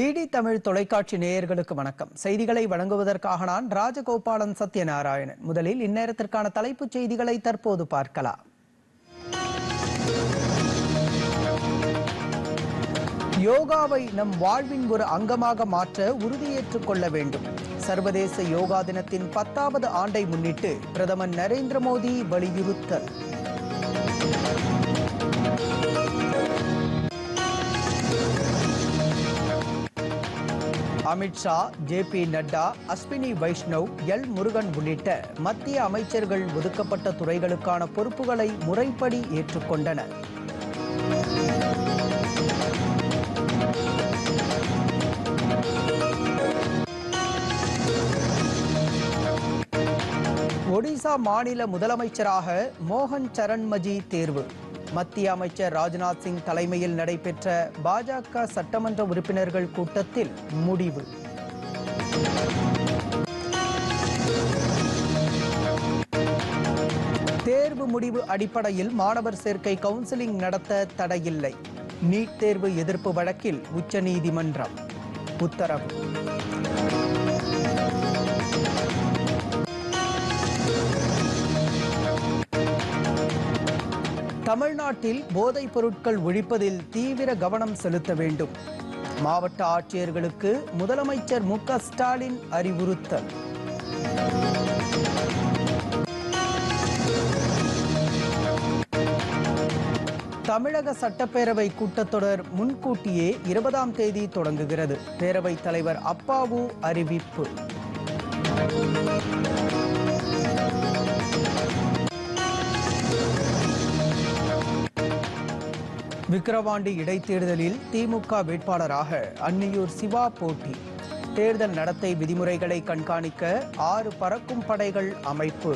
DD Tamil தொலைக்காட்சி நேயர்களுக்கு வணக்கம் செய்திகளை வழங்குவதற்காக நான் ராஜகோபாலன் சத்யநாராயணன் முதலில் இந்நேரத்திற்கான தலைப்புச் செய்திகளை தற்போது பார்க்கலாம் யோகாவை நம் வாழ்வின் ஒரு அங்கமாக மாற்ற உறுதியேற்றுக் கொள்ள வேண்டும் சர்வதேச யோகா தினத்தின் பத்தாவது ஆண்டை முன்னிட்டு பிரதமர் நரேந்திர மோடி வலியுறுத்தல் Amit Shah J P Nadda Ashwini Vaishnaw L Murugan உள்ளிட்ட மத்திய அமைச்சர்கள் ஒதுக்கப்பட்ட துறைகளுக்கான பொறுப்புகளை முறைப்படி ஏற்றுக்கொண்டனர் ஒடிசா மாநில முதலமைச்சராக மோகன் சரண்மஜி தேர்வு மத்திய அமைச்சர் ராஜ்நாத் சிங் தலைமையில் நடைபெற்ற பாஜக சட்டமன்ற உறுப்பினர்கள் கூட்டத்தில் முடிவு தேர்வு முடிவு அடிப்படையில் மாணவர் சேர்க்கை கவுன்சிலிங் நடத்த தடையில்லை நீட் தேர்வு எதிர்ப்பு வழக்கில் உச்சநீதிமன்றம் உத்தரவு தமிழ்நாட்டில் போதைப் பொருட்கள் ஒழிப்பதில் தீவிர கவனம் செலுத்த வேண்டும் மாவட்ட ஆட்சியர்களுக்கு முதலமைச்சர் மு க ஸ்டாலின் அறிவுறுத்தல் தமிழக சட்டப்பேரவை கூட்டத்தொடர் முன்கூட்டியே இருபதாம் தேதி தொடங்குகிறது பேரவைத் தலைவர் அப்பாவு அறிவிப்பு விக்கிரவாண்டி இடைத்தேர்தலில் திமுக வேட்பாளராக அன்னியூர் சிவா போட்டி தேர்தல் நடத்தை விதிமுறைகளை கண்காணிக்க ஆறு பறக்கும் படைகள் அமைப்பு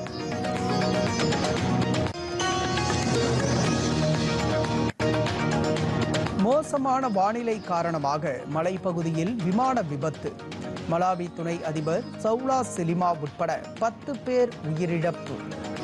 மோசமான வானிலை காரணமாக மலைப்பகுதியில் விமான விபத்து மலாவி துணை அதிபர் சவுலா செலிமா உட்பட பத்து பேர் உயிரிழப்பு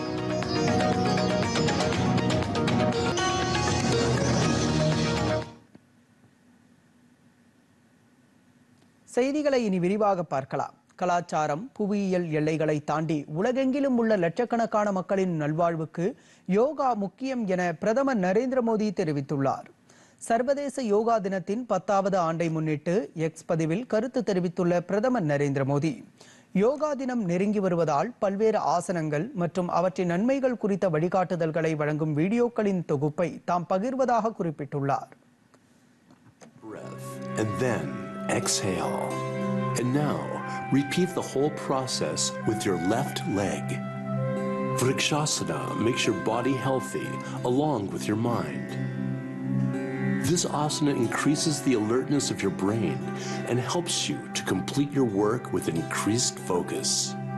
செய்திகளை இனி விரிவாக பார்க்கலாம் கலாச்சாரம் புவியியல் எல்லைகளை தாண்டி உலகெங்கிலும் உள்ள லட்சக்கணக்கான மக்களின் நல்வாழ்வுக்கு யோகா முக்கியம் என பிரதமர் நரேந்திர மோடி தெரிவித்துள்ளார் சர்வதேச யோகா தினத்தின் பத்தாவது ஆண்டை முன்னிட்டு எக்ஸ் பதிவில் கருத்து தெரிவித்துள்ள பிரதமர் நரேந்திர மோடி யோகா தினம் நெருங்கி வருவதால் பல்வேறு ஆசனங்கள் மற்றும் அவற்றின் நன்மைகள் குறித்த வழிகாட்டுதல்களை வழங்கும் வீடியோக்களின் தொகுப்பை தாம் பகிர்வதாக குறிப்பிட்டுள்ளார் breath and then exhale. And now, repeat the whole process with your left leg. Vrikshasana makes your body healthy along with your mind. This asana increases the alertness of your brain and helps you to complete your work with increased focus.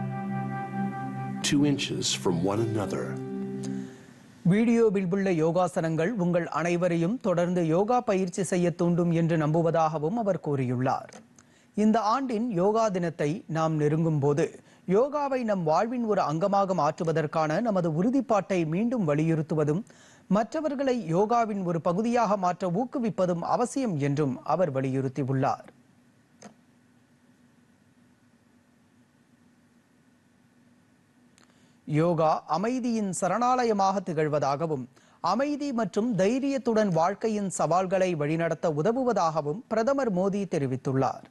Two inches from one another. வீடியோவில் உள்ள யோகாசனங்கள் உங்கள் அனைவரையும் தொடர்ந்து யோகா பயிற்சி செய்ய தூண்டும் என்று நம்புவதாகவும் அவர் கூறியுள்ளார் இந்த ஆண்டின் யோகா தினத்தை நாம் நெருங்கும் போது யோகாவை நம் வாழ்வின் ஒரு அங்கமாக மாற்றுவதற்கான நமது உறுதிப்பாட்டை மீண்டும் வலியுறுத்துவதும் மற்றவர்களை யோகாவின் ஒரு பகுதியாக மாற்ற ஊக்குவிப்பதும் அவசியம் என்றும் அவர் வலியுறுத்தியுள்ளார் யோகா அமைதியின் சரணாலயமாக திகழ்வதாகவும் அமைதி மற்றும் தைரியத்துடன் வாழ்க்கையின் சவால்களை வழிநடத்த உதவுவதாகவும் பிரதமர் மோடி தெரிவித்துள்ளார்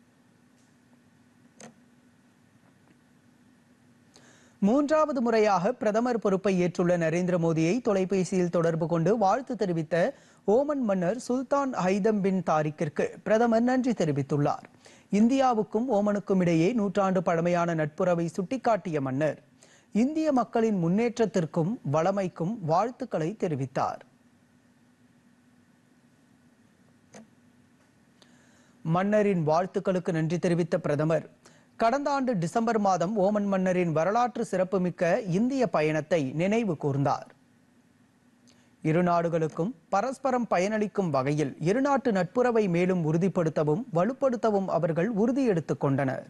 மூன்றாவது முறையாக பிரதமர் பொறுப்பை ஏற்றுள்ள நரேந்திர மோடியை தொலைபேசியில் தொடர்பு கொண்டு வாழ்த்து தெரிவித்த ஓமன் மன்னர் சுல்தான் ஹைதம் பின் தாரிக்கிற்கு பிரதமர் நன்றி தெரிவித்துள்ளார் இந்தியாவுக்கும் ஓமனுக்கும் இடையே நூற்றாண்டு பழமையான நட்புறவை சுட்டிக்காட்டிய மன்னர் இந்திய மக்களின் முன்னேற்றத்திற்கும் வளமைக்கும் வாழ்த்துக்களை தெரிவித்தார் மன்னரின் வாழ்த்துக்களுக்கு நன்றி தெரிவித்த பிரதமர் கடந்த ஆண்டு டிசம்பர் மாதம் ஓமன் மன்னரின் வரலாற்று சிறப்புமிக்க இந்திய பயணத்தை நினைவு கூர்ந்தார் இரு நாடுகளுக்கும் பரஸ்பரம் பயனளிக்கும் வகையில் இருநாட்டு நட்புறவை மேலும் உறுதிப்படுத்தவும் வலுப்படுத்தவும் அவர்கள் உறுதி எடுத்துக் கொண்டனர்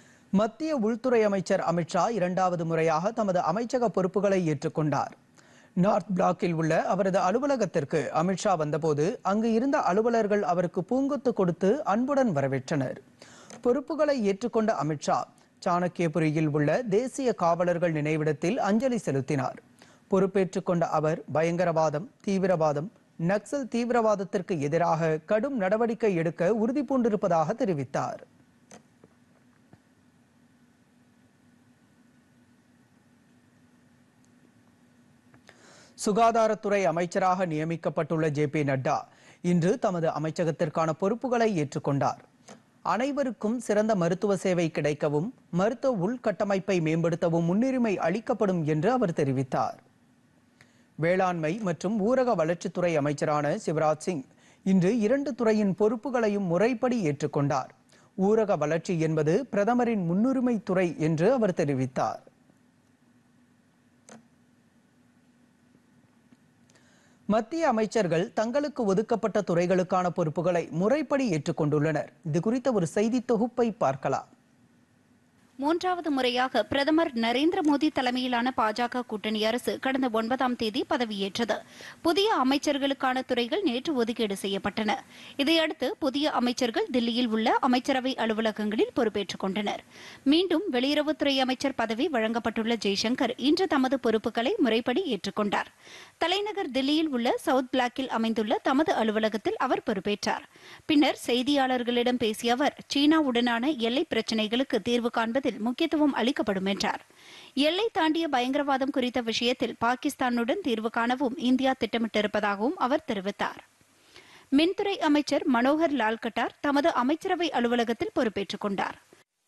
மத்திய உள்துறை அமைச்சர் அமித்ஷா இரண்டாவது முறையாக தமது அமைச்சக பொறுப்புகளை ஏற்றுக்கொண்டார் நார்த் பிளாக்கில் உள்ள அவரது அலுவலகத்திற்கு அமித்ஷா வந்தபோது அங்கு இருந்த அலுவலர்கள் அவருக்கு பூங்கொத்து கொடுத்து அன்புடன் வரவேற்றனர் பொறுப்புகளை ஏற்றுக்கொண்ட அமித்ஷா சாணக்கியபுரியில் உள்ள தேசிய காவலர்கள் நினைவிடத்தில் அஞ்சலி செலுத்தினார் பொறுப்பேற்றுக் கொண்ட அவர் பயங்கரவாதம் தீவிரவாதம் நக்சல் தீவிரவாதத்திற்கு எதிராக கடும் நடவடிக்கை எடுக்க உறுதி பூண்டிருப்பதாக தெரிவித்தார் சுகாதாரத்துறை அமைச்சராக நியமிக்கப்பட்டுள்ள ஜே பி நட்டா இன்று தமது அமைச்சகத்திற்கான பொறுப்புகளை ஏற்றுக்கொண்டார் அனைவருக்கும் சிறந்த மருத்துவ சேவை கிடைக்கவும் மருத்துவ உள்கட்டமைப்பை மேம்படுத்தவும் முன்னுரிமை அளிக்கப்படும் என்று அவர் தெரிவித்தார் வேளாண்மை மற்றும் ஊரக வளர்ச்சித்துறை அமைச்சரான சிவராஜ் சிங் இன்று இரண்டு துறையின் பொறுப்புகளையும் முறைப்படி ஏற்றுக்கொண்டார் ஊரக வளர்ச்சி என்பது பிரதமரின் முன்னுரிமை துறை என்று அவர் தெரிவித்தார் மத்திய அமைச்சர்கள் தங்களுக்கு ஒதுக்கப்பட்ட துறைகளுக்கான பொறுப்புகளை முறைப்படி ஏற்றுக்கொண்டுள்ளனர் இது குறித்த ஒரு செய்தி தொகுப்பை பார்க்கலாம் மூன்றாவது முறையாக பிரதமர் நரேந்திர மோடி தலைமையிலான பாஜக கூட்டணி அரசு கடந்த ஒன்பதாம் தேதி பதவியேற்றது புதிய அமைச்சர்களுக்கான துறைகள் நேற்று ஒதுக்கீடு செய்யப்பட்டன இதையடுத்து புதிய அமைச்சர்கள் தில்லியில் உள்ள அமைச்சரவை அலுவலகங்களில் பொறுப்பேற்றுக் கொண்டனர் மீண்டும் வெளியுறவுத்துறை அமைச்சர் பதவி வழங்கப்பட்டுள்ள ஜெய்சங்கர் இன்று தமது பொறுப்புகளை முறைப்படி ஏற்றுக்கொண்டார் தலைநகர் தில்லியில் உள்ள சவுத் பிளாக்கில் அமைந்துள்ள தமது அலுவலகத்தில் அவர் பொறுப்பேற்றார் பின்னர் செய்தியாளர்களிடம் பேசிய அவர் சீனாவுடனான எல்லை பிரச்சினைகளுக்கு தீர்வு காண்பதில் முக்கியத்துவம் அளிக்கப்படும் என்றார் எல்லை தாண்டிய பயங்கரவாதம் குறித்த விஷயத்தில் பாகிஸ்தானுடன் தீர்வு காணவும் இந்தியா திட்டமிட்டிருப்பதாகவும் அவர் தெரிவித்தார் மின்துறை அமைச்சர் மனோகர் லால் கட்டார் தமது அமைச்சரவை அலுவலகத்தில் பொறுப்பேற்றுக் கொண்டார்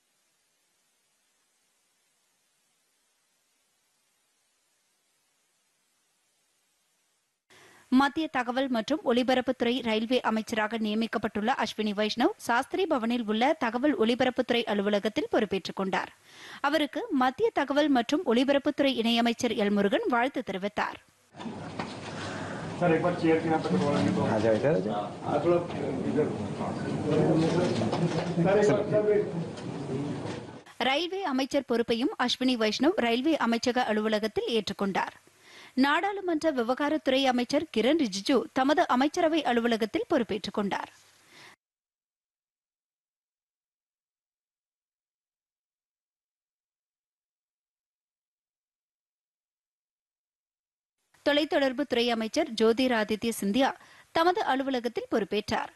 மத்திய தகவல் மற்றும் ஒலிபரப்புத்துறை ரயில்வே அமைச்சராக நியமிக்கப்பட்டுள்ள அஸ்வினி வைஷ்ணவ் சாஸ்திரி பவனில் உள்ள தகவல் ஒலிபரப்புத்துறை அலுவலகத்தில் பொறுப்பேற்றுக் கொண்டார் அவருக்கு மத்திய தகவல் மற்றும் ஒலிபரப்புத்துறை இணையமைச்சர் எல் முருகன் வாழ்த்து தெரிவித்தார் सर एक बार चेयर के यहाँ पे करवाएंगे तो आ जाओ इधर आ जाओ आप लोग इधर सर एक बार सर ரயில்வே அமைச்சர் பொறுப்பையும் அஸ்வினி வைஷ்ணவ் ரயில்வே அமைச்சக அலுவலகத்தில் ஏற்றுக்கொண்டார் நாடாளுமன்ற விவகாரத்துறை அமைச்சர் கிரண் ரிஜிஜு தமது அமைச்சரவை அலுவலகத்தில் பொறுப்பேற்றுக் கொண்டார் தொலைத்தொடர்பு துறை அமைச்சர் ஜோதிராதித்ய சிந்தியா தமது அலுவலகத்தில் பொறுப்பேற்றார்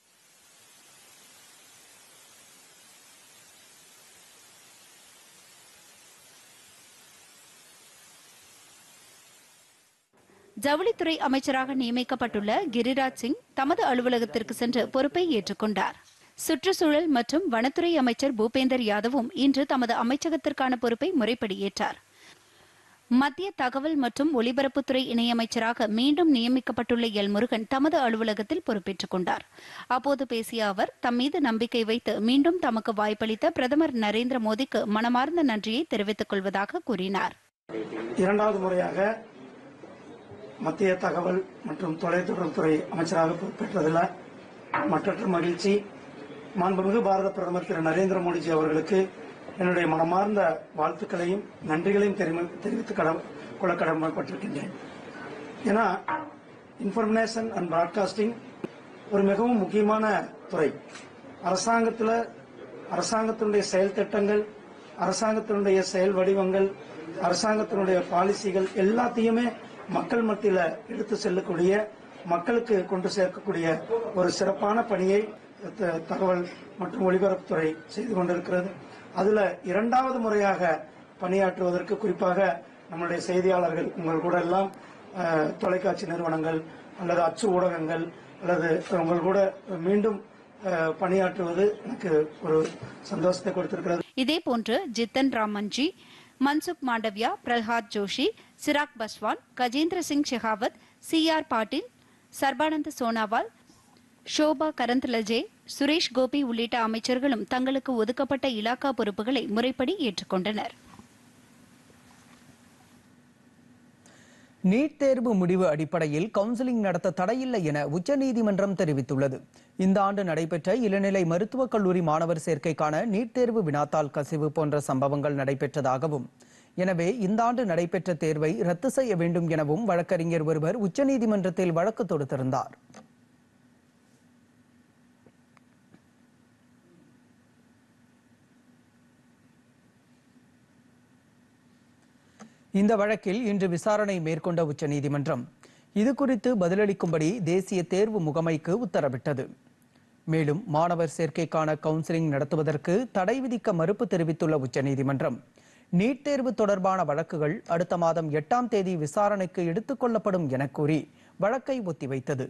ஜவுளித்துறை அமைச்சராக நியமிக்கப்பட்டுள்ள கிரிராஜ் சிங் தமது அலுவலகத்திற்கு சென்று பொறுப்பை ஏற்றுக்கொண்டார் சுற்றுச்சூழல் மற்றும் வனத்துறை அமைச்சர் பூபேந்தர் யாதவும் இன்று தமது அமைச்சகத்திற்கான பொறுப்பை முறைப்படி ஏற்றார் மத்திய தகவல் மற்றும் ஒலிபரப்புத்துறை இணையமைச்சராக மீண்டும் நியமிக்கப்பட்டுள்ள எல் முருகன் தமது அலுவலகத்தில் பொறுப்பேற்றுக் கொண்டார் அப்போது பேசிய அவர் தம் மீது நம்பிக்கை வைத்து மீண்டும் தமக்கு வாய்ப்பளித்த பிரதமர் நரேந்திர மோடிக்கு மனமார்ந்த நன்றியை தெரிவித்துக் கொள்வதாக கூறினார் இரண்டாவது முறையாக மத்திய தகவல் மற்றும் தொலைத்தொடர்புத்துறை அமைச்சராக பொறுப்பேற்றதில் மற்றற்ற மகிழ்ச்சி மாண்புமிகு பாரத பிரதமர் திரு நரேந்திர மோடிஜி அவர்களுக்கு என்னுடைய மனமார்ந்த வாழ்த்துக்களையும் நன்றிகளையும் தெரிவி- தெரிவித்துக் கடம் கொள்ள கடமைப்பட்டிருக்கின்றேன் ஏன்னா இன்ஃபர்மேஷன் அண்ட் பிராட்காஸ்டிங் ஒரு மிகவும் முக்கியமான துறை அரசாங்கத்தில் அரசாங்கத்தினுடைய செயல் திட்டங்கள் அரசாங்கத்தினுடைய செயல் வடிவங்கள் அரசாங்கத்தினுடைய பாலிசிகள் எல்லாத்தையுமே மக்கள் மத்தியில எடுத்து செல்லக்கூடிய மக்களுக்கு கொண்டு சேர்க்கக்கூடிய ஒரு சிறப்பான பணியை த- தகவல் மற்றும் ஒலிபரப்புத்துறை செய்து கொண்டிருக்கிறது அதுல இரண்டாவது முறையாக பணியாற்றுவதற்கு குறிப்பாக நம்முடைய செய்தியாளர்கள் உங்கள் கூட எல்லாம் அஹ், தொலைக்காட்சி நிறுவனங்கள் அல்லது அச்சு ஊடகங்கள் அல்லது உங்கள் கூட மீண்டும் அஹ், பணியாற்றுவது எனக்கு ஒரு சந்தோஷத்தை கொடுத்திருக்கிறது இதேபோன்று ஜித்தன் ராம் மஞ்சி மன்சுக் மாண்டவ்யா பிரல்ஹாத் ஜோஷி சிராக் பஸ்வான் கஜேந்திர சிங் ஷெகாவத் சி ஆர் பாட்டீல் சர்பானந்த சோனாவால் ஷோபா கரந்த்லஜே சுரேஷ் கோபி உள்ளிட்ட அமைச்சர்களும் தங்களுக்கு ஒதுக்கப்பட்ட இலாக்கா பொறுப்புகளை முறைப்படி ஏற்றுக்கொண்டனர் நீட் தேர்வு முடிவு அடிப்படையில் கவுன்சிலிங் நடத்த தடையில்லை என உச்சநீதிமன்றம் தெரிவித்துள்ளது இந்த ஆண்டு நடைபெற்ற இளநிலை மருத்துவக் கல்லூரி மாணவர் சேர்க்கைக்கான நீட் தேர்வு வினாத்தாள் கசிவு போன்ற சம்பவங்கள் நடைபெற்றதாகவும் எனவே இந்த ஆண்டு நடைபெற்ற தேர்வை ரத்து செய்ய வேண்டும் எனவும் வழக்கறிஞர் ஒருவர் உச்சநீதிமன்றத்தில் வழக்கு தொடுத்திருந்தார் இந்த வழக்கில் இன்று விசாரணை மேற்கொண்ட உச்சநீதிமன்றம் இது குறித்து பதிலளிக்கும்படி தேசிய தேர்வு முகமைக்கு உத்தரவிட்டது மேலும் மாணவர் சேர்க்கைக்கான கவுன்சிலிங் நடத்துவதற்கு தடை விதிக்க மறுப்பு தெரிவித்துள்ள உச்சநீதிமன்றம் நீட் தேர்வு தொடர்பான வழக்குகள் அடுத்த மாதம் எட்டாம் தேதி விசாரணைக்கு எடுத்துக் கொள்ளப்படும் என கூறி வழக்கை ஒத்திவைத்தது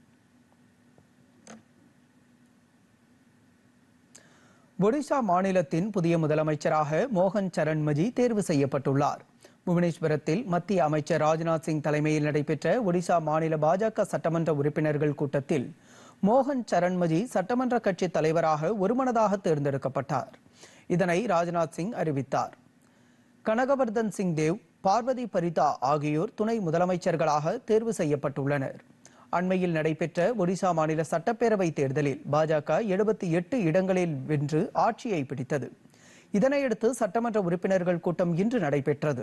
ஒடிஷா மாநிலத்தின் புதிய முதலமைச்சராக மோகன் சரண்மஜி தேர்வு செய்யப்பட்டுள்ளார் புவனேஸ்வரத்தில் மத்திய அமைச்சர் ராஜ்நாத் சிங் தலைமையில் நடைபெற்ற ஒடிஷா மாநில பாஜக சட்டமன்ற உறுப்பினர்கள் கூட்டத்தில் மோகன் சரண்மஜி சட்டமன்ற கட்சி தலைவராக ஒருமனதாக தேர்ந்தெடுக்கப்பட்டார் இதனை ராஜ்நாத் சிங் அறிவித்தார் கனகவர்தன் சிங் தேவ் பார்வதி பரிதா ஆகியோர் துணை முதலமைச்சர்களாக தேர்வு செய்யப்பட்டுள்ளனர் அண்மையில் நடைபெற்ற ஒடிசா மாநில சட்டப்பேரவை தேர்தலில் பாஜக எழுபத்தி எட்டு இடங்களில் வென்று ஆட்சியை பிடித்தது இதனையடுத்து சட்டமன்ற உறுப்பினர்கள் கூட்டம் இன்று நடைபெற்றது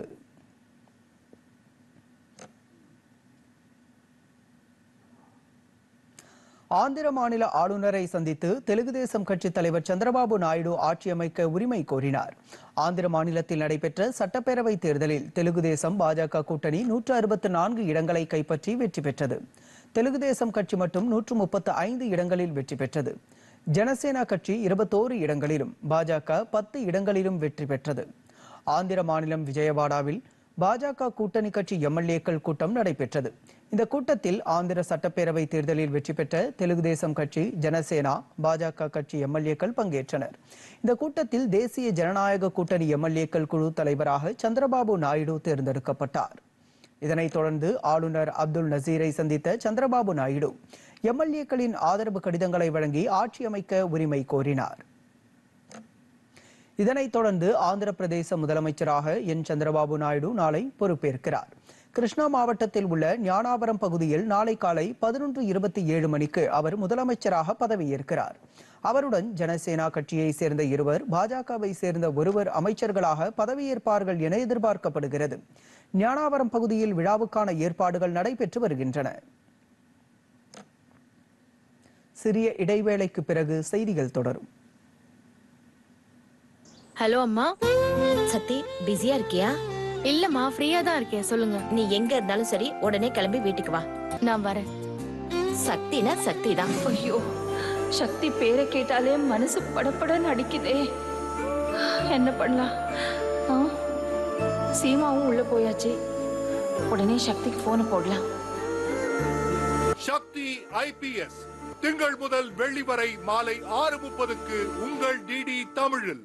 ஆந்திர மாநில ஆளுநரை சந்தித்து தெலுங்கு தேசம் கட்சி தலைவர் சந்திரபாபு நாயுடு ஆட்சி அமைக்க உரிமை கோரினார் ஆந்திர மாநிலத்தில் நடைபெற்ற சட்டப்பேரவை தேர்தலில் தெலுங்கு தேசம் பாஜக கூட்டணி நூற்று அறுபத்து நான்கு இடங்களை கைப்பற்றி வெற்றி பெற்றது தெலுங்கு தேசம் கட்சி மட்டும் நூற்று முப்பத்து ஐந்து இடங்களில் வெற்றி பெற்றது ஜனசேனா கட்சி இருபத்தோரு இடங்களிலும் பாஜக பத்து இடங்களிலும் வெற்றி பெற்றது ஆந்திர மாநிலம் விஜயவாடாவில் பாஜக கூட்டணி கட்சி எம்எல்ஏக்கள் கூட்டம் நடைபெற்றது இந்த கூட்டத்தில் ஆந்திர சட்டப்பேரவை தேர்தலில் வெற்றி பெற்ற தெலுங்கு தேசம் கட்சி ஜனசேனா பாஜக கட்சி எம்எல்ஏக்கள் பங்கேற்றனர் இந்த கூட்டத்தில் தேசிய ஜனநாயக கூட்டணி எம்எல்ஏக்கள் குழு தலைவராக சந்திரபாபு நாயுடு தேர்ந்தெடுக்கப்பட்டார் இதனைத் தொடர்ந்து ஆளுநர் அப்துல் நசீரை சந்தித்த சந்திரபாபு நாயுடு எம்எல்ஏக்களின் ஆதரவு கடிதங்களை வழங்கி ஆட்சி அமைக்க உரிமை கோரினார் இதனைத் தொடர்ந்து ஆந்திர பிரதேச முதலமைச்சராக என் சந்திரபாபு நாயுடு நாளை பொறுப்பேற்கிறார் கிருஷ்ணா மாவட்டத்தில் உள்ள ஞானாபரம் பகுதியில் நாளை காலை பதினொன்று இருபத்தி ஏழு மணிக்கு அவர் முதலமைச்சராக பதவியேற்கிறார் அவருடன் ஜனசேனா கட்சியை சேர்ந்த இருவர் பாஜகவை சேர்ந்த ஒருவர் அமைச்சர்களாக பதவியேற்பார்கள் என எதிர்பார்க்கப்படுகிறது ஞானாவரம் பகுதியில் விழாவுக்கான ஏற்பாடுகள் நடைபெற்று வருகின்றன சிறிய இடைவேளைக்கு பிறகு செய்திகள் தொடரும் ஹலோ அம்மா சத்தி பிஸியா இருக்கியா இல்லம்மா ஃப்ரீயா தான் இருக்கேன் சொல்லுங்க நீ எங்க இருந்தாலும் சரி உடனே கிளம்பி வீட்டுக்கு வா நான் வரேன் சக்தினா சக்தி தான் ஐயோ சக்தி பேரை கேட்டாலே மனசு படபடன்னு அடிக்குதே என்ன பண்ணலாம் ஆ? சீமாவும் உள்ள போயாச்சு உடனே சக்திக்கு போனை போடலாம் சக்தி ஐபிஎஸ் திங்கள் முதல் வெள்ளி வரை மாலை ஆறு முப்பதுக்கு உங்கள் டிடி தமிழில்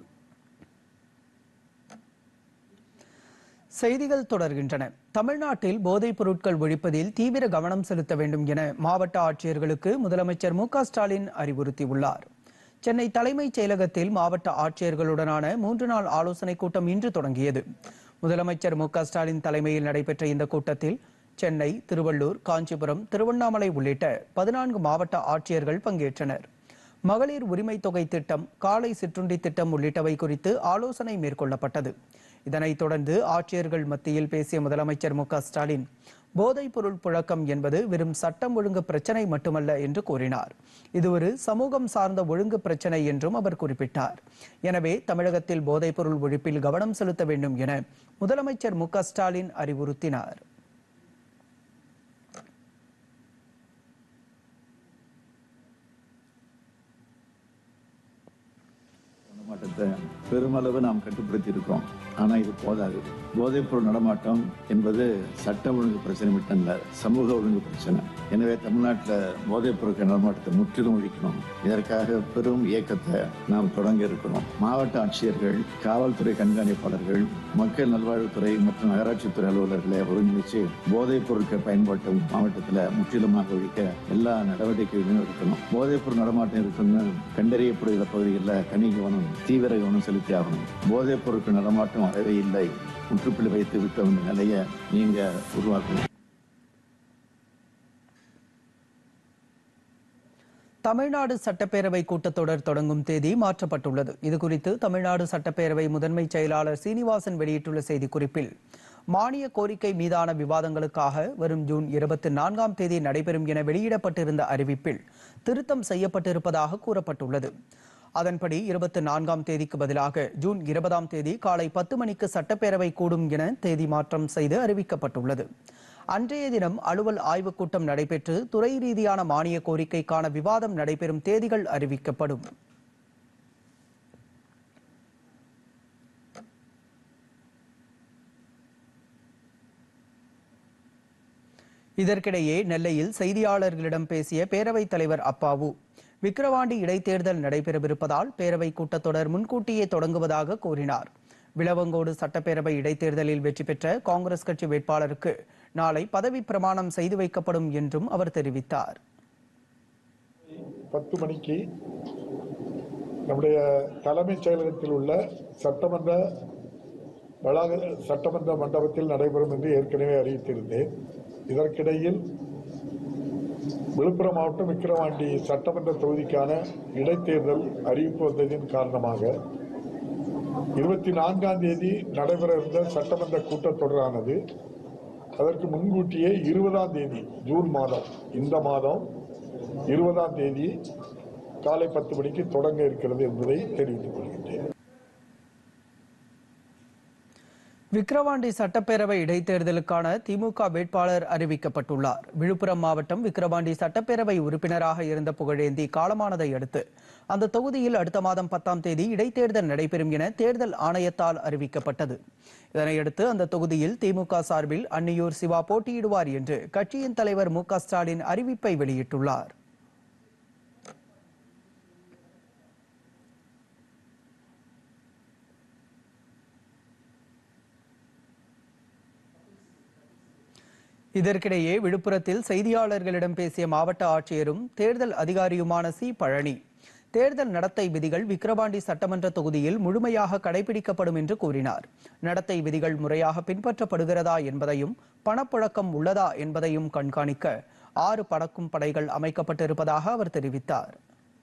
செய்திகள் தொடர்கின்றன தமிழ்நாட்டில் போதைப் பொருட்கள் ஒழிப்பதில் தீவிர கவனம் செலுத்த வேண்டும் என மாவட்ட ஆட்சியர்களுக்கு முதலமைச்சர் மு க ஸ்டாலின் அறிவுறுத்தியுள்ளார் சென்னை தலைமைச் செயலகத்தில் மாவட்ட ஆட்சியர்களுடனான மூன்று நாள் ஆலோசனைக் கூட்டம் இன்று தொடங்கியது முதலமைச்சர் மு க ஸ்டாலின் தலைமையில் நடைபெற்ற இந்த கூட்டத்தில் சென்னை திருவள்ளூர் காஞ்சிபுரம் திருவண்ணாமலை உள்ளிட்ட பதினான்கு மாவட்ட ஆட்சியர்கள் பங்கேற்றனர் மகளிர் உரிமை தொகை திட்டம் காலை சிற்றுண்டி திட்டம் உள்ளிட்டவை குறித்து ஆலோசனை மேற்கொள்ளப்பட்டது இதனைத் தொடர்ந்து ஆட்சியர்கள் மத்தியில் பேசிய முதலமைச்சர் மு க ஸ்டாலின் போதைப் பொருள் புழக்கம் என்பது வெறும் சட்டம் ஒழுங்கு பிரச்சனை மட்டுமல்ல என்று கூறினார் இது ஒரு சமூகம் சார்ந்த ஒழுங்கு பிரச்சனை என்றும் அவர் குறிப்பிட்டார் எனவே தமிழகத்தில் போதைப் பொருள் ஒழிப்பில் கவனம் செலுத்த வேண்டும் என முதலமைச்சர் மு க ஸ்டாலின் அறிவுறுத்தினார் நடமாட்டத்தை பெருமளவு நாம் கட்டுப்படுத்தி இருக்கோம் ஆனா இது போதாது போதைப்பொருள் நடமாட்டம் என்பது சட்ட ஒழுங்கு பிரச்சனை மட்டும் இல்ல சமூக ஒழுங்கு பிரச்சனை எனவே தமிழ்நாட்டில் போதைப் பொருட்கள் நடமாட்டத்தை முற்றிலும் ஒழிக்கணும் இதற்காக பெரும் இயக்கத்தை நாம் தொடங்க இருக்கிறோம் மாவட்ட ஆட்சியர்கள் காவல்துறை கண்காணிப்பாளர்கள் மக்கள் நல்வாழ்வுத்துறை மற்றும் நகராட்சித்துறை அலுவலர்களை ஒருங்கிணைச்சு போதைப் பொருட்கள் பயன்பாட்டை மாவட்டத்தில் முற்றிலுமாக ஒழிக்க எல்லா நடவடிக்கைகளையும் எடுக்கணும் போதைப் பொருள் நடமாட்டம் இருக்குன்னு கண்டறியப்படுகிற பகுதிகளில் தனி கவனம் தீவிர கவனம் செலுத்தி ஆகணும் போதைப் பொருட்கள் நடமாட்டம் வரவே இல்லை முற்றுப்புள்ளி வைத்து விட்ட அந்த நிலையை நீங்க உருவாக்கணும் தமிழ்நாடு சட்டப்பேரவை கூட்டத்தொடர் தொடங்கும் தேதி மாற்றப்பட்டுள்ளது இதுகுறித்து தமிழ்நாடு சட்டப்பேரவை முதன்மை செயலாளர் சீனிவாசன் வெளியிட்டுள்ள செய்திக்குறிப்பில் மானிய கோரிக்கை மீதான விவாதங்களுக்காக வரும் ஜூன் இருபத்தி நான்காம் தேதி நடைபெறும் என வெளியிடப்பட்டிருந்த அறிவிப்பில் திருத்தம் செய்யப்பட்டிருப்பதாக கூறப்பட்டுள்ளது அதன்படி இருபத்தி நான்காம் தேதிக்கு பதிலாக ஜூன் இருபதாம் தேதி காலை பத்து மணிக்கு சட்டப்பேரவை கூடும் என தேதி மாற்றம் செய்து அறிவிக்கப்பட்டுள்ளது அன்றைய தினம் அலுவல் ஆய்வுக் கூட்டம் நடைபெற்று துறை ரீதியான மானிய கோரிக்கைக்கான விவாதம் நடைபெறும் தேதிகள் அறிவிக்கப்படும் இதற்கிடையே நெல்லையில் செய்தியாளர்களிடம் பேசிய பேரவைத் தலைவர் அப்பாவு விக்கிரவாண்டி இடைத்தேர்தல் நடைபெறவிருப்பதால் பேரவை கூட்டத்தொடர் முன்கூட்டியே தொடங்குவதாக கூறினார் விளவங்கோடு சட்டப்பேரவை இடைத்தேர்தலில் வெற்றி பெற்ற காங்கிரஸ் கட்சி வேட்பாளருக்கு நாளை பதவி பிரமாணம் செய்து வைக்கப்படும் என்றும் அவர் தெரிவித்தார் பத்து மணிக்கு நம்முடைய தலைமைச் செயலகத்தில் உள்ள சட்டமன்ற வளாக சட்டமன்ற மண்டபத்தில் நடைபெறும் என்று ஏற்கனவே அறிவித்திருந்தேன் இதற்கிடையில் விழுப்புரம் மாவட்டம் விக்கிரவாண்டி சட்டமன்ற தொகுதிக்கான இடைத்தேர்தல் அறிவிப்பு வந்ததின் காரணமாக இருபத்தி நான்காம் தேதி நடைபெற இருந்த சட்டமன்ற கூட்டத்தொடரானது அதற்கு முன்கூட்டியே இருபதாம் தேதி ஜூன் மாதம் இந்த மாதம் இருபதாம் தேதி காலை பத்து மணிக்கு தொடங்க இருக்கிறது என்பதை தெரிவித்துக் கொள்கின்றேன் விக்கிரவாண்டி சட்டப்பேரவை இடைத்தேர்தலுக்கான திமுக வேட்பாளர் அறிவிக்கப்பட்டுள்ளார் விழுப்புரம் மாவட்டம் விக்கிரவாண்டி சட்டப்பேரவை உறுப்பினராக இருந்த புகழேந்தி காலமானதை அடுத்து அந்த தொகுதியில் அடுத்த மாதம் பத்தாம் தேதி இடைத்தேர்தல் நடைபெறும் என தேர்தல் ஆணையத்தால் அறிவிக்கப்பட்டது இதனையடுத்து அந்த தொகுதியில் திமுக சார்பில் அன்னியூர் சிவா போட்டியிடுவார் என்று கட்சியின் தலைவர் மு க ஸ்டாலின் அறிவிப்பை வெளியிட்டுள்ளார் இதற்கிடையே விழுப்புரத்தில் செய்தியாளர்களிடம் பேசிய மாவட்ட ஆட்சியரும் தேர்தல் அதிகாரியுமான சி பழனி தேர்தல் நடத்தை விதிகள் விக்கிரவாண்டி சட்டமன்ற தொகுதியில் முழுமையாக கடைபிடிக்கப்படும் என்று கூறினார் நடத்தை விதிகள் முறையாக பின்பற்றப்படுகிறதா என்பதையும் பணப்புழக்கம் உள்ளதா என்பதையும் கண்காணிக்க ஆறு பறக்கும் படைகள் அமைக்கப்பட்டிருப்பதாக அவர் தெரிவித்தார்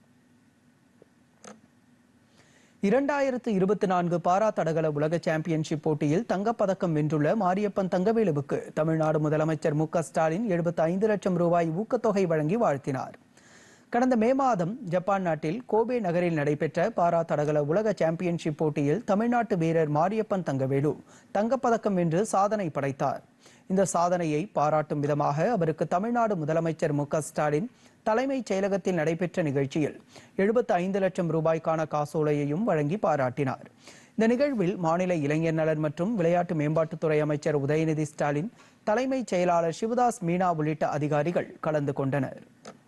இரண்டாயிரத்து இருபத்தி நான்கு பாரா தடகள உலக சாம்பியன்ஷிப் போட்டியில் தங்கப்பதக்கம் வென்றுள்ள மாரியப்பன் தங்கவேலுவுக்கு தமிழ்நாடு முதலமைச்சர் மு க ஸ்டாலின் எழுபத்தி ஐந்து லட்சம் ரூபாய் ஊக்கத்தொகை வழங்கி வாழ்த்தினார் கடந்த மே மாதம் ஜப்பான் நாட்டில் கோபே நகரில் நடைபெற்ற பாரா தடகள உலக சாம்பியன்ஷிப் போட்டியில் தமிழ்நாட்டு வீரர் மாரியப்பன் தங்கவேலு தங்கப்பதக்கம் வென்று சாதனை படைத்தார் இந்த சாதனையை பாராட்டும் விதமாக அவருக்கு தமிழ்நாடு முதலமைச்சர் மு க ஸ்டாலின் தலைமைச் செயலகத்தில் நடைபெற்ற நிகழ்ச்சியில் எழுபத்தி ஐந்து லட்சம் ரூபாய்க்கான காசோலையையும் வழங்கி பாராட்டினார் இந்த நிகழ்வில் மாநில இளைஞர் நலன் மற்றும் விளையாட்டு மேம்பாட்டுத்துறை அமைச்சர் உதயநிதி ஸ்டாலின் தலைமைச் செயலாளர் சிவதாஸ் மீனா உள்ளிட்ட அதிகாரிகள் கலந்து கொண்டனர்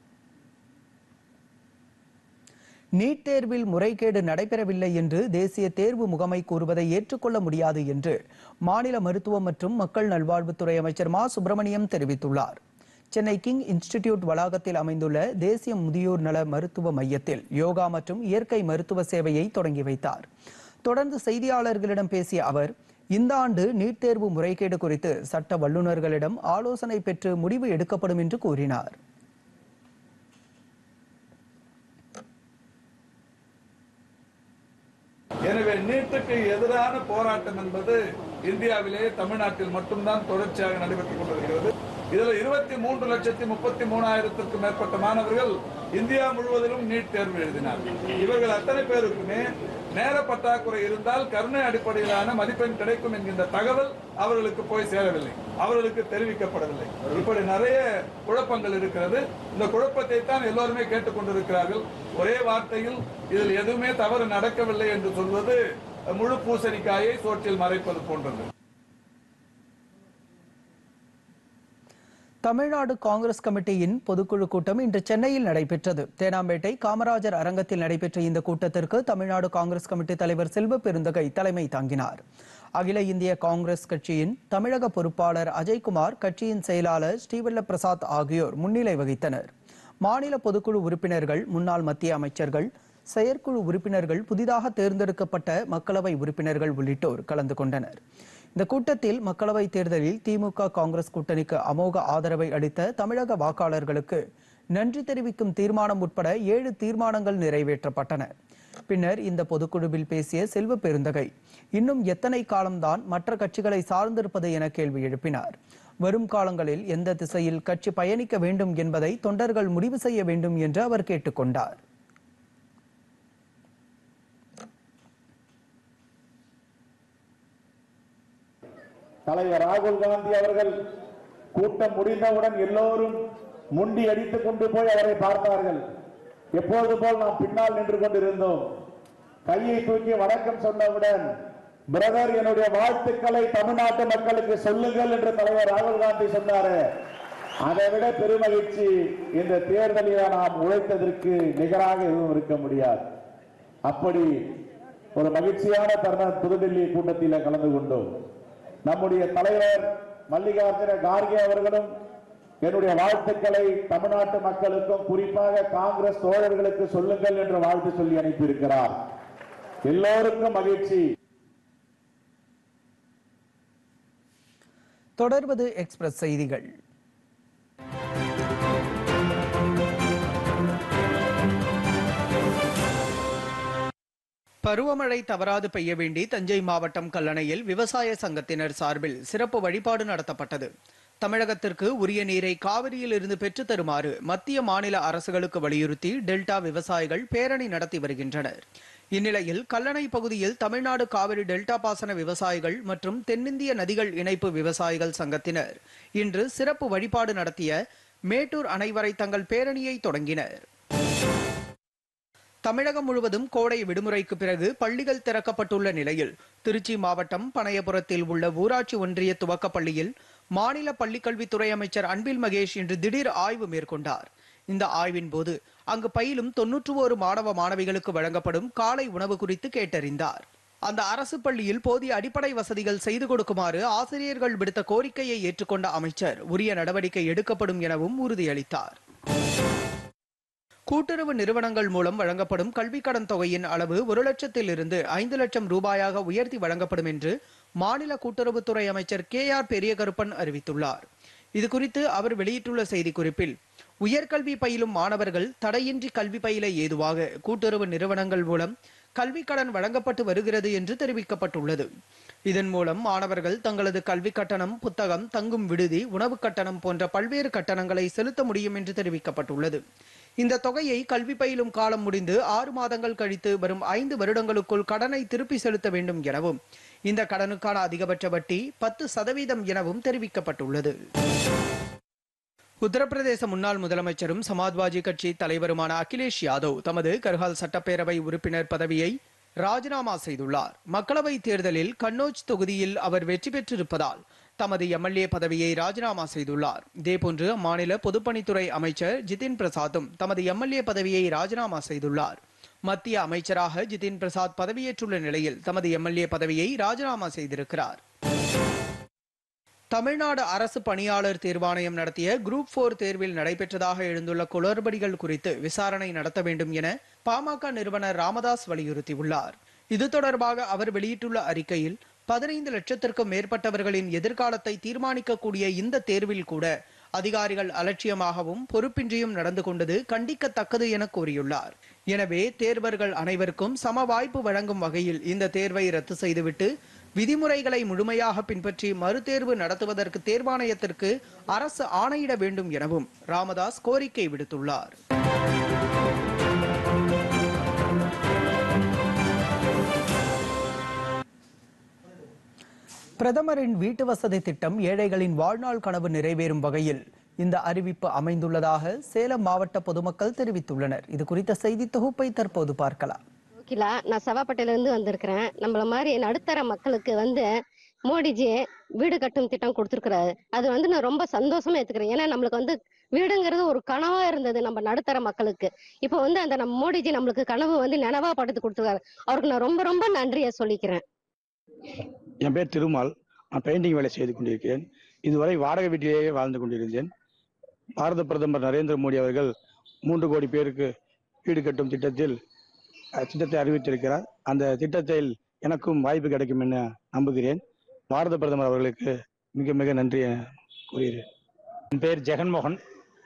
நீட் தேர்வில் முறைகேடு நடைபெறவில்லை என்று தேசிய தேர்வு முகமை கூறுவதை ஏற்றுக்கொள்ள முடியாது என்று மாநில மருத்துவம் மற்றும் மக்கள் நல்வாழ்வுத்துறை அமைச்சர் மா சுப்பிரமணியம் தெரிவித்துள்ளார் சென்னை கிங் இன்ஸ்டிடியூட் வளாகத்தில் அமைந்துள்ள தேசிய முதியோர் நல மருத்துவ மையத்தில் யோகா மற்றும் இயற்கை மருத்துவ சேவையை தொடங்கி வைத்தார் தொடர்ந்து செய்தியாளர்களிடம் பேசிய அவர் இந்த ஆண்டு நீட் தேர்வு முறைகேடு குறித்து சட்ட வல்லுநர்களிடம் ஆலோசனை பெற்று முடிவு எடுக்கப்படும் என்று கூறினார் எனவே நீட்டுக்கு எதிரான போராட்டம் என்பது இந்தியாவிலே தமிழ்நாட்டில் மட்டும்தான் தொடர்ச்சியாக நடைபெற்றுக் கொண்டிருக்கிறது இதுல இருபத்தி மூன்று லட்சத்தி முப்பத்தி மூணாயிரத்திற்கும் மேற்பட்ட மாணவர்கள் இந்தியா முழுவதிலும் நீட் தேர்வு எழுதினார்கள் இவர்கள் அத்தனை பேருக்குமே நேர பற்றாக்குறை இருந்தால் கருணை அடிப்படையிலான மதிப்பெண் கிடைக்கும் என்கின்ற தகவல் அவர்களுக்கு போய் சேரவில்லை அவர்களுக்கு தெரிவிக்கப்படவில்லை இப்படி நிறைய குழப்பங்கள் இருக்கிறது இந்த குழப்பத்தை தான் எல்லோருமே கேட்டுக்கொண்டிருக்கிறார்கள் ஒரே வார்த்தையில் இதில் எதுவுமே தவறு நடக்கவில்லை என்று சொல்வது முழு பூசணிக்காயை சோற்றில் மறைப்பது போன்றது தமிழ்நாடு காங்கிரஸ் கமிட்டியின் பொதுக்குழு கூட்டம் இன்று சென்னையில் நடைபெற்றது தேனாம்பேட்டை காமராஜர் அரங்கத்தில் நடைபெற்ற இந்த கூட்டத்திற்கு தமிழ்நாடு காங்கிரஸ் கமிட்டி தலைவர் செல்வ பெருந்தகை தலைமை தாங்கினார் அகில இந்திய காங்கிரஸ் கட்சியின் தமிழக பொறுப்பாளர் அஜய்குமார் கட்சியின் செயலாளர் ஸ்ரீவல்ல பிரசாத் ஆகியோர் முன்னிலை வகித்தனர் மாநில பொதுக்குழு உறுப்பினர்கள் முன்னாள் மத்திய அமைச்சர்கள் செயற்குழு உறுப்பினர்கள் புதிதாக தேர்ந்தெடுக்கப்பட்ட மக்களவை உறுப்பினர்கள் உள்ளிட்டோர் கலந்து கொண்டனர் இந்த கூட்டத்தில் மக்களவை தேர்தலில் திமுக காங்கிரஸ் கூட்டணிக்கு அமோக ஆதரவை அளித்த தமிழக வாக்காளர்களுக்கு நன்றி தெரிவிக்கும் தீர்மானம் உட்பட ஏழு தீர்மானங்கள் நிறைவேற்றப்பட்டன பின்னர் இந்த பொதுக்குழுவில் பேசிய செல்வ பெருந்தகை இன்னும் எத்தனை காலம்தான் மற்ற கட்சிகளை சார்ந்திருப்பது என கேள்வி எழுப்பினார் வரும் காலங்களில் எந்த திசையில் கட்சி பயணிக்க வேண்டும் என்பதை தொண்டர்கள் முடிவு செய்ய வேண்டும் என்று அவர் கேட்டுக்கொண்டார் தலைவர் ராகுல் காந்தி அவர்கள் கூட்டம் முடிந்தவுடன் எல்லோரும் முண்டி அடித்துக் கொண்டு போய் அவரை பார்த்தார்கள் எப்போது போல் நாம் பின்னால் நின்று கொண்டிருந்தோம் கையை தூக்கி வணக்கம் சொன்னவுடன் பிரதர் என்னுடைய வாழ்த்துக்களை தமிழ்நாட்டு மக்களுக்கு சொல்லுங்கள் என்று தலைவர் ராகுல் காந்தி சொன்னாரு அதை விட பெருமகிழ்ச்சி இந்த தேர்தலில் நாம் உழைத்ததற்கு நிகராக எதுவும் இருக்க முடியாது அப்படி ஒரு மகிழ்ச்சியான தருணம் புதுடெல்லி கூட்டத்தில் கலந்து கொண்டோம் நம்முடைய தலைவர் மல்லிகார்ஜுன கார்கே அவர்களும் என்னுடைய வாழ்த்துக்களை தமிழ்நாட்டு மக்களுக்கும் குறிப்பாக காங்கிரஸ் தோழர்களுக்கு சொல்லுங்கள் என்று வாழ்த்து சொல்லி அனுப்பியிருக்கிறார் எல்லோருக்கும் மகிழ்ச்சி தொடர்வது எக்ஸ்பிரஸ் செய்திகள் பருவமழை தவறாது பெய்ய வேண்டி தஞ்சை மாவட்டம் கல்லணையில் விவசாய சங்கத்தினர் சார்பில் சிறப்பு வழிபாடு நடத்தப்பட்டது தமிழகத்திற்கு உரிய நீரை காவிரியில் இருந்து பெற்றுத் தருமாறு மத்திய மாநில அரசுகளுக்கு வலியுறுத்தி டெல்டா விவசாயிகள் பேரணி நடத்தி வருகின்றனர் இந்நிலையில் கல்லணை பகுதியில் தமிழ்நாடு காவிரி டெல்டா பாசன விவசாயிகள் மற்றும் தென்னிந்திய நதிகள் இணைப்பு விவசாயிகள் சங்கத்தினர் இன்று சிறப்பு வழிபாடு நடத்திய மேட்டூர் அணை வரை தங்கள் பேரணியை தொடங்கினர் தமிழகம் முழுவதும் கோடை விடுமுறைக்கு பிறகு பள்ளிகள் திறக்கப்பட்டுள்ள நிலையில் திருச்சி மாவட்டம் பனையபுரத்தில் உள்ள ஊராட்சி ஒன்றிய துவக்கப் பள்ளியில் மாநில பள்ளிக்கல்வித்துறை அமைச்சர் அன்பில் மகேஷ் இன்று திடீர் ஆய்வு மேற்கொண்டார் இந்த ஆய்வின் போது அங்கு பயிலும் தொன்னூற்று ஒரு மாணவ மாணவிகளுக்கு வழங்கப்படும் காலை உணவு குறித்து கேட்டறிந்தார் அந்த அரசு பள்ளியில் போதிய அடிப்படை வசதிகள் செய்து கொடுக்குமாறு ஆசிரியர்கள் விடுத்த கோரிக்கையை ஏற்றுக்கொண்ட அமைச்சர் உரிய நடவடிக்கை எடுக்கப்படும் எனவும் உறுதியளித்தார் கூட்டுறவு நிறுவனங்கள் மூலம் வழங்கப்படும் கல்விக் கடன் தொகையின் அளவு ஒரு லட்சத்தில் இருந்து ஐந்து லட்சம் ரூபாயாக உயர்த்தி வழங்கப்படும் என்று மாநில கூட்டுறவுத்துறை அமைச்சர் கே ஆர் பெரியகருப்பன் அறிவித்துள்ளார் இதுகுறித்து அவர் வெளியிட்டுள்ள செய்திக்குறிப்பில் உயர்கல்வி பயிலும் மாணவர்கள் தடையின்றி கல்வி பயில ஏதுவாக கூட்டுறவு நிறுவனங்கள் மூலம் கல்விக் கடன் வழங்கப்பட்டு வருகிறது என்று தெரிவிக்கப்பட்டுள்ளது இதன் மூலம் மாணவர்கள் தங்களது கல்வி கட்டணம் புத்தகம் தங்கும் விடுதி உணவு கட்டணம் போன்ற பல்வேறு கட்டணங்களை செலுத்த முடியும் என்று தெரிவிக்கப்பட்டுள்ளது இந்த தொகையை கல்வி பயிலும் காலம் முடிந்து ஆறு மாதங்கள் கழித்து வரும் ஐந்து வருடங்களுக்குள் கடனை திருப்பி செலுத்த வேண்டும் எனவும் இந்த கடனுக்கான அதிகபட்ச வட்டி பத்து சதவீதம் எனவும் தெரிவிக்கப்பட்டுள்ளது உத்தரப்பிரதேச முன்னாள் முதலமைச்சரும் சமாஜ்வாதி கட்சி தலைவருமான அகிலேஷ் யாதவ் தமது கர்ஹால் சட்டப்பேரவை உறுப்பினர் பதவியை ராஜினாமா செய்துள்ளார் மக்களவை தேர்தலில் கன்னோஜ் தொகுதியில் அவர் வெற்றி பெற்றிருப்பதால் தமது எம்எல்ஏ பதவியை ராஜினாமா செய்துள்ளார் இதேபோன்று அம்மாநில பொதுப்பணித்துறை அமைச்சர் ஜிதின் பிரசாத்தும் தமது எம்எல்ஏ பதவியை ராஜினாமா செய்துள்ளார் மத்திய அமைச்சராக ஜிதின் பிரசாத் பதவியேற்றுள்ள நிலையில் தமது எம்எல்ஏ பதவியை ராஜினாமா செய்திருக்கிறார் தமிழ்நாடு அரசு பணியாளர் தேர்வாணையம் நடத்திய குரூப் போர் தேர்வில் நடைபெற்றதாக எழுந்துள்ள குளறுபடிகள் குறித்து விசாரணை நடத்த வேண்டும் என பாமக நிறுவனர் ராமதாஸ் வலியுறுத்தியுள்ளார் இது தொடர்பாக அவர் வெளியிட்டுள்ள அறிக்கையில் பதினைந்து லட்சத்திற்கும் மேற்பட்டவர்களின் எதிர்காலத்தை தீர்மானிக்கக்கூடிய இந்த தேர்வில் கூட அதிகாரிகள் அலட்சியமாகவும் பொறுப்பின்றியும் நடந்து கொண்டது கண்டிக்கத்தக்கது என கூறியுள்ளார் எனவே தேர்வர்கள் அனைவருக்கும் சம வாய்ப்பு வழங்கும் வகையில் இந்த தேர்வை ரத்து செய்துவிட்டு விதிமுறைகளை முழுமையாக பின்பற்றி மறுதேர்வு நடத்துவதற்கு தேர்வாணையத்திற்கு அரசு ஆணையிட வேண்டும் எனவும் ராமதாஸ் கோரிக்கை விடுத்துள்ளார் பிரதமரின் வீட்டு வசதி திட்டம் ஏழைகளின் வாழ்நாள் கனவு நிறைவேறும் வகையில் இந்த அறிவிப்பு அமைந்துள்ளதாக சேலம் மாவட்ட பொதுமக்கள் தெரிவித்துள்ளனர் இது குறித்த செய்தி தொகுப்பை தற்போது பார்க்கலாம் கோகிலா நான் செவாப்பட்டையில இருந்து வந்திருக்கிறேன் நம்மள மாதிரி நடுத்தர மக்களுக்கு வந்து மோடிஜி வீடு கட்டும் திட்டம் கொடுத்துருக்குறாரு அது வந்து நான் ரொம்ப சந்தோஷமா ஏத்துக்கிறேன் ஏன்னா நம்மளுக்கு வந்து வீடுங்கிறது ஒரு கனவா இருந்தது நம்ம நடுத்தர மக்களுக்கு இப்போ வந்து அந்த நம்ம மோடிஜி நம்மளுக்கு கனவு வந்து நினைவா படுத்து கொடுத்துருக்காரு அவருக்கு நான் ரொம்ப ரொம்ப நன்றியை சொல்லிக்கிறேன் என் பேர் திருமால் நான் பெயிண்டிங் வேலை செய்து கொண்டிருக்கிறேன் இதுவரை வாடகை வீட்டிலேயே வாழ்ந்து கொண்டிருந்தேன் பாரத பிரதமர் நரேந்திர மோடி அவர்கள் மூன்று கோடி பேருக்கு வீடு கட்டும் திட்டத்தில் அஹ், திட்டத்தை அறிவித்திருக்கிறார் அந்த திட்டத்தில் எனக்கும் வாய்ப்பு கிடைக்கும் என நம்புகிறேன் பாரத பிரதமர் அவர்களுக்கு மிக மிக நன்றி கூறுகிறேன் என் பேர் ஜெகன்மோகன்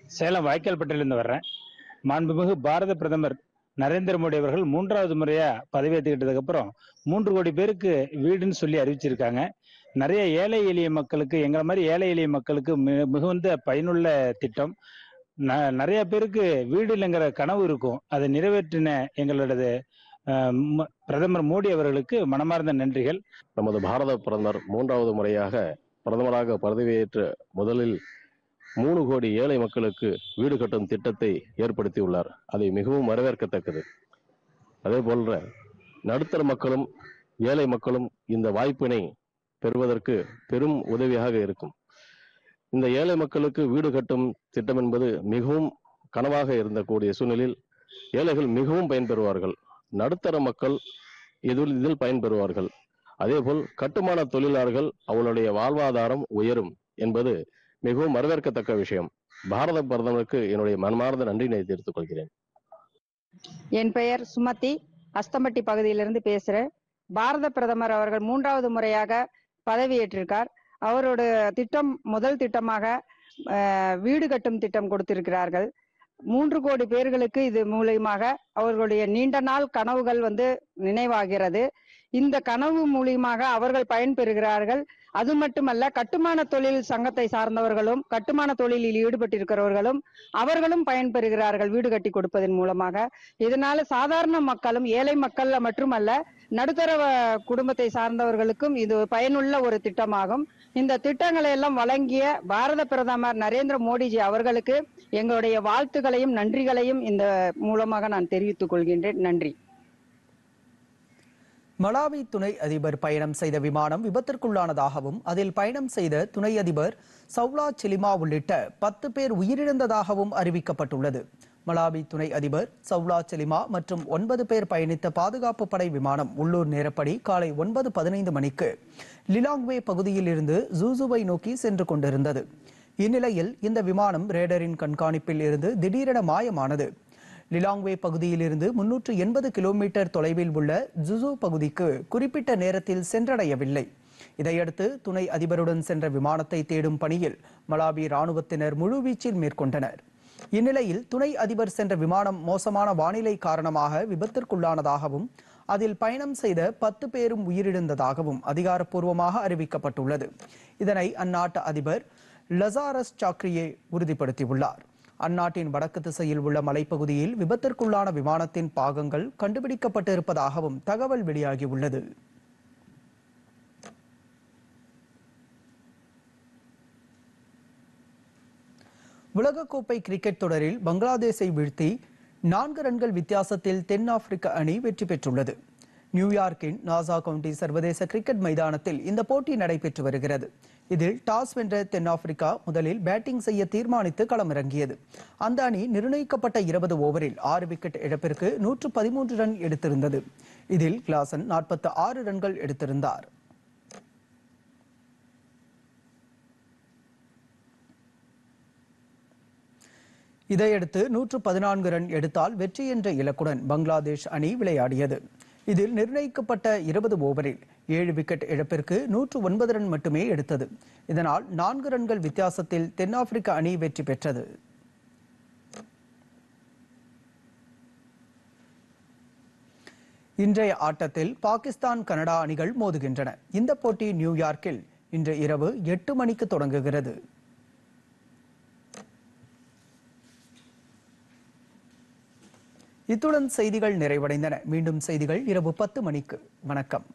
சேலம் வாய்க்கால்பட்டியிலிருந்து வர்றேன் மாண்புமிகு பாரத பிரதமர் நரேந்திர மோடி அவர்கள் மூன்றாவது முறையா பதவியேற்றுக்கிட்டதுக்கு அப்புறம் மூன்று கோடி பேருக்கு வீடுன்னு சொல்லி அறிவிச்சிருக்காங்க நிறைய ஏழை எளிய மக்களுக்கு எங்களை மாதிரி ஏழை எளிய மக்களுக்கு மி- மிகுந்த பயனுள்ள திட்டம் ந- நிறைய பேருக்கு வீடு இல்லைங்கிற கனவு இருக்கும் அதை நிறைவேற்றின எங்களோடது அஹ், ம- பிரதமர் மோடி அவர்களுக்கு மனமார்ந்த நன்றிகள் நமது பாரத பிரதமர் மூன்றாவது முறையாக பிரதமராக பதவியேற்று முதலில் மூணு கோடி ஏழை மக்களுக்கு வீடு கட்டும் திட்டத்தை ஏற்படுத்தியுள்ளார் அதை மிகவும் வரவேற்கத்தக்கது அதே போன்ற நடுத்தர மக்களும் ஏழை மக்களும் இந்த வாய்ப்பினை பெறுவதற்கு பெரும் உதவியாக இருக்கும் இந்த ஏழை மக்களுக்கு வீடு கட்டும் திட்டம் என்பது மிகவும் கனவாக இருந்தக்கூடிய சூழ்நிலையில் ஏழைகள் மிகவும் பயன்பெறுவார்கள் நடுத்தர மக்கள் இதில் இதில் பயன்பெறுவார்கள் அதேபோல் கட்டுமான தொழிலாளர்கள் அவளுடைய வாழ்வாதாரம் உயரும் என்பது மிகவும் வரவேற்கத்தக்க விஷயம் பாரத பிரதமருக்கு என்னுடைய மனமார்ந்த நன்றினை தெரிவித்துக் கொள்கிறேன் என் பெயர் சுமதி அஸ்தம்பட்டி பகுதியிலிருந்து பேசுறேன் பாரத பிரதமர் அவர்கள் மூன்றாவது முறையாக பதவியேற்றிருக்கார் அவரோட திட்டம் முதல் திட்டமாக அஹ், வீடு கட்டும் திட்டம் கொடுத்திருக்கிறார்கள் மூன்று கோடி பேர்களுக்கு இது மூலியமாக அவர்களுடைய நீண்ட நாள் கனவுகள் வந்து நினைவாகிறது இந்த கனவு மூலியமாக அவர்கள் பயன்பெறுகிறார்கள் அது மட்டுமல்ல கட்டுமான தொழில் சங்கத்தை சார்ந்தவர்களும் கட்டுமான தொழிலில் ஈடுபட்டிருக்கிறவர்களும் அவர்களும் பயன்பெறுகிறார்கள் வீடு கட்டி கொடுப்பதன் மூலமாக இதனால சாதாரண மக்களும் ஏழை மக்கள் மட்டுமல்ல நடுத்தர வ- குடும்பத்தை சார்ந்தவர்களுக்கும் இது பயனுள்ள ஒரு திட்டமாகும் இந்த திட்டங்களை எல்லாம் வழங்கிய பாரத பிரதமர் நரேந்திர மோடிஜி அவர்களுக்கு எங்களுடைய வாழ்த்துக்களையும் நன்றிகளையும் இந்த மூலமாக நான் தெரிவித்துக் கொள்கின்றேன் நன்றி மலாவி துணை அதிபர் பயணம் செய்த விமானம் விபத்திற்குள்ளானதாகவும் அதில் பயணம் செய்த துணை அதிபர் சவுலா சிலிமா உள்ளிட்ட பத்து பேர் உயிரிழந்ததாகவும் அறிவிக்கப்பட்டுள்ளது மலாவி துணை அதிபர் சவுலா சிலிமா மற்றும் ஒன்பது பேர் பயணித்த பாதுகாப்பு படை விமானம் உள்ளூர் நேரப்படி காலை ஒன்பது பதினைந்து மணிக்கு லிலாங்வே பகுதியில் இருந்து ஜூசுவை நோக்கி சென்று கொண்டிருந்தது இந்நிலையில் இந்த விமானம் ரேடரின் கண்காணிப்பில் இருந்து திடீரென மாயமானது லிலாங்வே பகுதியிலிருந்து முன்னூற்று எண்பது கிலோமீட்டர் தொலைவில் உள்ள ஜுசு பகுதிக்கு குறிப்பிட்ட நேரத்தில் சென்றடையவில்லை இதையடுத்து துணை அதிபருடன் சென்ற விமானத்தை தேடும் பணியில் மலாவி ராணுவத்தினர் முழுவீச்சில் மேற்கொண்டனர் இந்நிலையில் துணை அதிபர் சென்ற விமானம் மோசமான வானிலை காரணமாக விபத்திற்குள்ளானதாகவும் அதில் பயணம் செய்த பத்து பேரும் உயிரிழந்ததாகவும் அதிகாரப்பூர்வமாக அறிவிக்கப்பட்டுள்ளது இதனை அந்நாட்டு அதிபர் லசாரஸ் சாக்ரியே உறுதிப்படுத்தியுள்ளார் அந்நாட்டின் வடக்கு திசையில் உள்ள மலைப்பகுதியில் விபத்திற்குள்ளான விமானத்தின் பாகங்கள் கண்டுபிடிக்கப்பட்டிருப்பதாகவும் தகவல் வெளியாகியுள்ளது உலகக்கோப்பை கிரிக்கெட் தொடரில் பங்களாதேஷை வீழ்த்தி நான்கு ரன்கள் வித்தியாசத்தில் தென்னாப்பிரிக்க அணி வெற்றி பெற்றுள்ளது நியூயார்க்கின் நாசா கவுண்டி சர்வதேச கிரிக்கெட் மைதானத்தில் இந்த போட்டி நடைபெற்று வருகிறது இதில் டாஸ் வென்ற தென்னாப்பிரிக்கா முதலில் பேட்டிங் செய்ய தீர்மானித்து களமிறங்கியது அந்த அணி நிர்ணயிக்கப்பட்ட இருபது ஓவரில் ஆறு விக்கெட் இழப்பிற்கு நூற்று பதிமூன்று ரன் எடுத்திருந்தது இதில் கிளாசன் நாற்பத்தி ஆறு ரன்கள் எடுத்திருந்தார் இதையடுத்து நூற்று பதினான்கு ரன் எடுத்தால் வெற்றி என்ற இலக்குடன் பங்களாதேஷ் அணி விளையாடியது இதில் நிர்ணயிக்கப்பட்ட இருபது ஓவரில் ஏழு விக்கெட் இழப்பிற்கு நூற்று ஒன்பது ரன் மட்டுமே எடுத்தது இதனால் நான்கு ரன்கள் வித்தியாசத்தில் தென்னாப்பிரிக்க அணி வெற்றி பெற்றது இன்றைய ஆட்டத்தில் பாகிஸ்தான் கனடா அணிகள் மோதுகின்றன இந்த போட்டி நியூயார்க்கில் இன்று இரவு எட்டு மணிக்கு தொடங்குகிறது இத்துடன் செய்திகள் நிறைவடைந்தன மீண்டும் செய்திகள் இரவு பத்து மணிக்கு வணக்கம்